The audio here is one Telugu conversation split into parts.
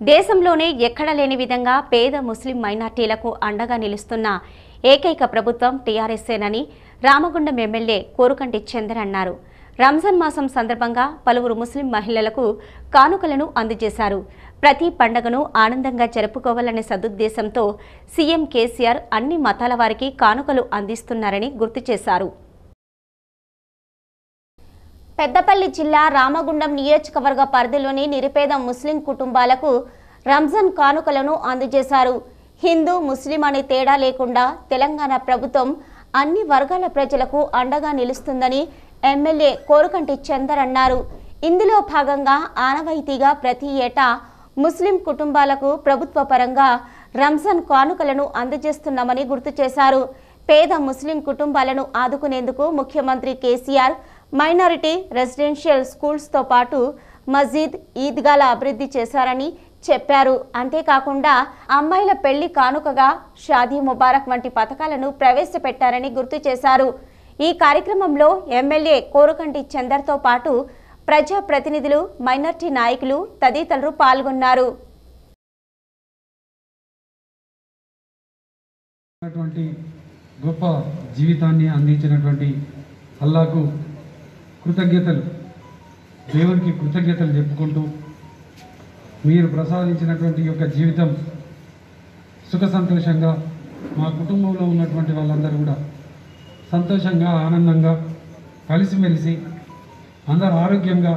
దేశంలోనే ఎక్కడా లేని విధంగా పేద ముస్లిం మైనార్టీలకు అండగా నిలుస్తున్న ఏకైక ప్రభుత్వం టీఆర్ఎస్ఏనని రామగుండం ఎమ్మెల్యే కోరుకంటి చందర్ అన్నారు రంజాన్ మాసం సందర్భంగా పలువురు ముస్లిం మహిళలకు కానుకలను అందజేశారు ప్రతి పండగను ఆనందంగా జరుపుకోవాలనే సదుద్దేశంతో సీఎం కేసీఆర్ అన్ని మతాల వారికి కానుకలు అందిస్తున్నారని గుర్తు చేశారు పెద్దపల్లి జిల్లా రామగుండం నియోజకవర్గ పరిధిలోని నిరుపేద ముస్లిం కుటుంబాలకు రంజాన్ కానుకలను అందజేశారు హిందూ ముస్లిం అనే తేడా లేకుండా తెలంగాణ ప్రభుత్వం అన్ని వర్గాల ప్రజలకు అండగా నిలుస్తుందని ఎమ్మెల్యే కోరుకంటి చందర్ అన్నారు ఇందులో భాగంగా ఆనవాయితీగా ప్రతి ఏటా ముస్లిం కుటుంబాలకు ప్రభుత్వ పరంగా రంజాన్ కానుకలను అందజేస్తున్నామని గుర్తు చేశారు పేద ముస్లిం కుటుంబాలను ఆదుకునేందుకు ముఖ్యమంత్రి కేసీఆర్ మైనారిటీ రెసిడెన్షియల్ స్కూల్స్తో పాటు మస్జిద్ ఈద్గాల అభివృద్ధి చేశారని చెప్పారు అంతేకాకుండా అమ్మాయిల పెళ్లి కానుకగా షాదీ ముబారక్ వంటి పథకాలను ప్రవేశపెట్టారని గుర్తు చేశారు ఈ కార్యక్రమంలో ఎమ్మెల్యే కోరుకంటి చందర్తో పాటు ప్రజా ప్రతినిధులు మైనార్టీ నాయకులు తదితరులు పాల్గొన్నారు ఉన్నటువంటి గొప్ప జీవితాన్ని అందించినటువంటి అల్లాకు కృతజ్ఞతలు దేవునికి కృతజ్ఞతలు చెప్పుకుంటూ మీరు ప్రసాదించినటువంటి ఈ యొక్క జీవితం సుఖ సంతోషంగా మా కుటుంబంలో ఉన్నటువంటి వాళ్ళందరూ కూడా సంతోషంగా ఆనందంగా కలిసిమెలిసి అందరూ ఆరోగ్యంగా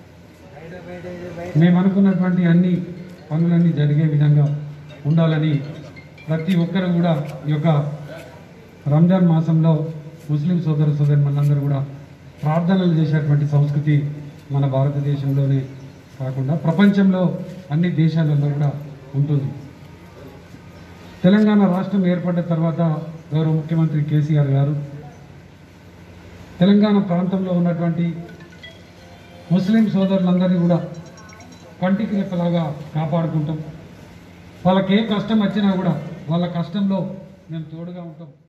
మేము అనుకున్నటువంటి అన్ని పనులన్నీ జరిగే విధంగా ఉండాలని ప్రతి ఒక్కరు కూడా ఈ యొక్క రంజాన్ మాసంలో ముస్లిం సోదర సోదరి మనందరూ కూడా ప్రార్థనలు చేసేటువంటి సంస్కృతి మన భారతదేశంలోనే కాకుండా ప్రపంచంలో అన్ని దేశాలలో కూడా ఉంటుంది తెలంగాణ రాష్ట్రం ఏర్పడ్డ తర్వాత గౌరవ ముఖ్యమంత్రి కేసీఆర్ గారు తెలంగాణ ప్రాంతంలో ఉన్నటువంటి ముస్లిం సోదరులందరినీ కూడా కంటికి రెప్పలాగా కాపాడుకుంటాం వాళ్ళకి ఏ కష్టం వచ్చినా కూడా వాళ్ళ కష్టంలో మేము తోడుగా ఉంటాం